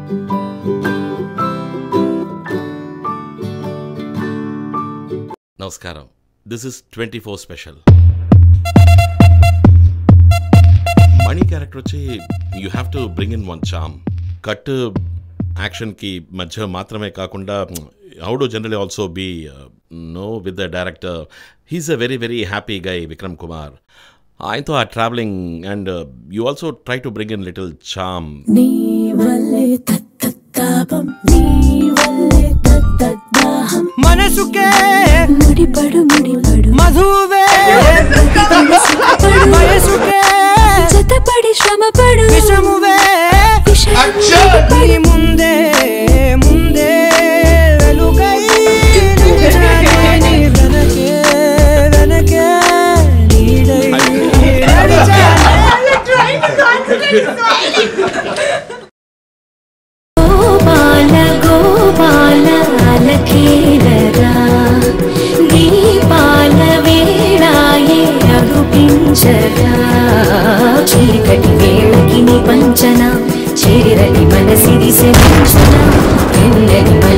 నమస్కారం this is twenty four special Mani character వచ్చి you have to bring in one charm cut యాక్షన్కి మధ్య మాత్రమే కాకుండా how do generally also be know with the director he's a very very happy guy Vikram Kumar ఆయనతో ఆ travelling and you also try to bring in little charm నీ వల్లే తత్తాపం నీ వల్లే తత్తదాహం మనసుకే ముడిపడు ముడిపడు మధువే సిగ్గుపడు, వయసుకే జతపడి శ్రమపడు విషమువే విషయం నీ ముందే ముందే వెలుగై నిలిచానే నీ వెనకే వెనకే నీడై నడిచానే. గోపాల గోపాల అలకేలరా దీపాల వేళాయే అగుపించగా చీకటి వేళకి నీ పంచన చేరని మనసిది శరించన